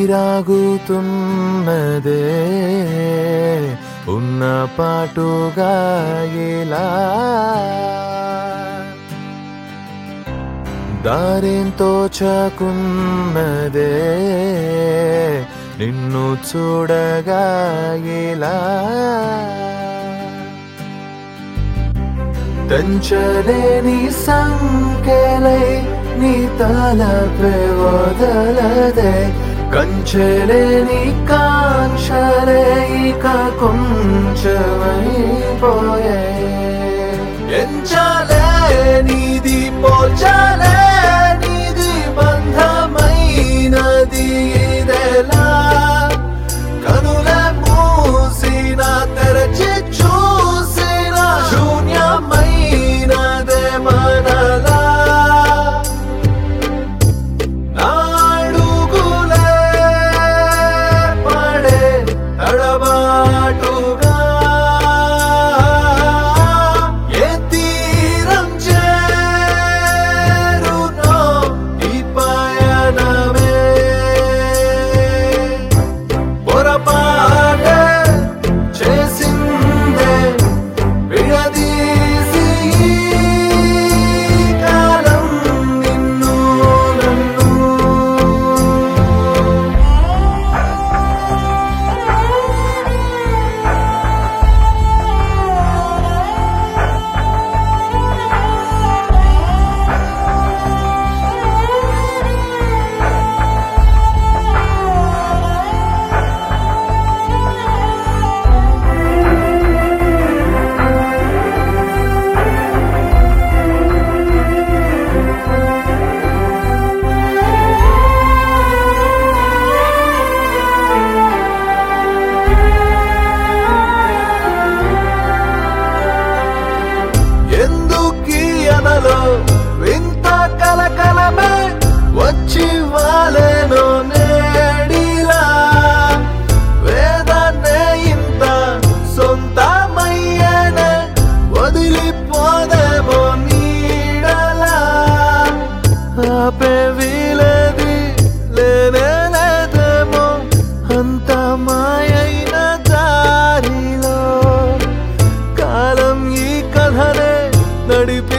ఊపిరాగుతున్నదే ఉన్న పాటుగా ఇలా దారేంతో చాకున్నదే నిన్ను చూడగా ఇలా దంచలేని సంఖ్యలై నీ తలపై వదలదే కంచెలేని కాంక్షలే ఇక కొంచెమైపోయే ఎంచాలే నీది పోల్చాలే నీది బంధమైనది ఇదెలా కనుల మూసిన తెరచి చూసిన శూన్యమైనదే మనలా నాడుగులే పడే తడబాటుగా ఏ తీరం చేరునో ఈ పయనమే పొరపాటే చేసిందే విడదీసి ఈ కాలం నిన్ను నన్ను ఎందుకీ అనలో వింత కలకలమే వచ్చి వాలేనో నేడిలా వేదాన్నే ఇంత సొంతమయ్యేనే వదిలిపోదేమో నీడలా ఆపే వీలేది లేనే లేదేమో అంత మాయైన దారిలో కాలం ఈ కథనే నడిపి